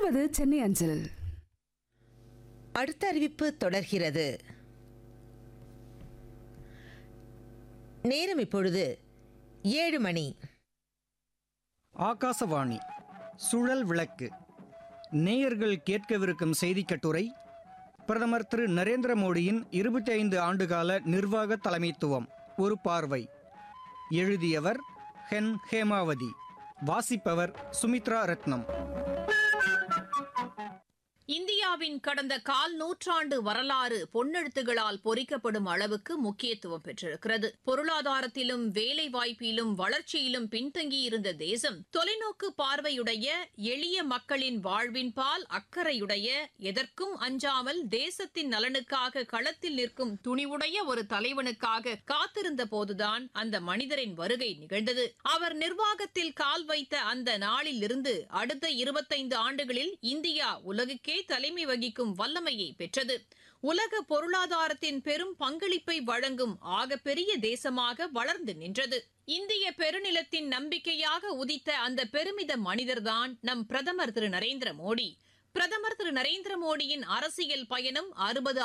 தொடர்வது சென்னை அஞ்சல் அடுத்த அறிவிப்பு தொடர்கிறது நேரம் இப்பொழுது ஏழு மணி ஆகாசவாணி சுழல் விளக்கு நேயர்கள் கேட்கவிருக்கும் செய்திக் கட்டுரை பிரதமர் திரு நரேந்திர மோடியின் இருபத்தி ஐந்து ஆண்டுகால நிர்வாக தலைமைத்துவம் ஒரு பார்வை எழுதியவர் ஹென் ஹேமாவதி வாசிப்பவர் சுமித்ரா ரத்னம் இந்தியாவின் கடந்த கால் நூற்றாண்டு வரலாறு பொன்னெழுத்துகளால் பொறிக்கப்படும் அளவுக்கு முக்கியத்துவம் பெற்றிருக்கிறது பொருளாதாரத்திலும் வேலை வாய்ப்பிலும் வளர்ச்சியிலும் பின்தங்கியிருந்த தேசம் தொலைநோக்கு பார்வையுடைய எளிய மக்களின் வாழ்வின் பால் அக்கறையுடைய எதற்கும் அஞ்சாமல் தேசத்தின் நலனுக்காக களத்தில் நிற்கும் துணிவுடைய ஒரு தலைவனுக்காக காத்திருந்த போதுதான் அந்த மனிதரின் வருகை நிகழ்ந்தது அவர் நிர்வாகத்தில் கால் வைத்த அந்த நாளில் இருந்து அடுத்த இருபத்தைந்து ஆண்டுகளில் இந்தியா உலகுக்கே தலைமை வகிக்கும் வல்லமையை பெற்றது உலக பொருளாதாரத்தின் பெரும் பங்களிப்பை வழங்கும் ஆகப்பெரிய தேசமாக வளர்ந்து நின்றது இந்திய பெருநிலத்தின் நம்பிக்கையாக உதித்த அந்த பெருமித மனிதர்தான் நம் பிரதமர் திரு நரேந்திர மோடி பிரதமர் திரு நரேந்திர மோடியின் அரசியல் பயணம் அறுபது